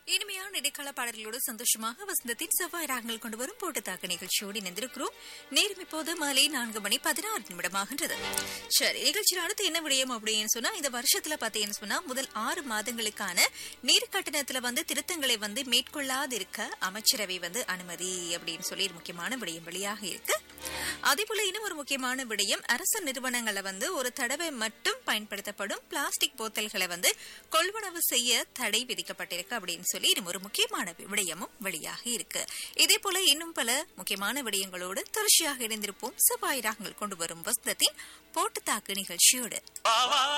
இனிமையான இடைக்கால பாடல்களோடு சந்தோஷமாக வசந்தத்தின் செவ்வாய் ராகங்கள் கொண்டு வரும் போட்டுத்தாக்கு நிகழ்ச்சியோடு இணைந்திருக்கிறோம் நேரம் இப்போது மாலை நான்கு மணி பதினாறு நிமிடமாகின்றது சரி நிகழ்ச்சியில் அடுத்து என்ன விடயம் அப்படின்னு சொன்னா இந்த வருஷத்துல பாத்தீங்கன்னு சொன்னா முதல் ஆறு மாதங்களுக்கான நீர் கட்டணத்துல வந்து திருத்தங்களை வந்து மேற்கொள்ளாதிருக்க அமைச்சரவை வந்து அனுமதி அப்படின்னு சொல்லி ஒரு முக்கியமான விடயம் வெளியாக இருக்கு அதே போல இன்னும் ஒரு முக்கியமான விடயம் அரசு நிறுவனங்களை வந்து ஒரு தடவை மட்டும் பயன்படுத்தப்படும் பிளாஸ்டிக் போத்தல்களை வந்து கொள்வனவு செய்ய தடை விதிக்கப்பட்டிருக்கு அப்படின்னு சொல்லி இது ஒரு முக்கியமான விடயமும் வெளியாக இருக்கு இதே போல இன்னும் பல முக்கியமான விடயங்களோடு தொடர்ச்சியாக இணைந்திருப்போம் செவ்வாய் ராகங்கள் கொண்டு வரும் வசந்தத்தின் போட்டுத்தாக்கு நிகழ்ச்சியோடு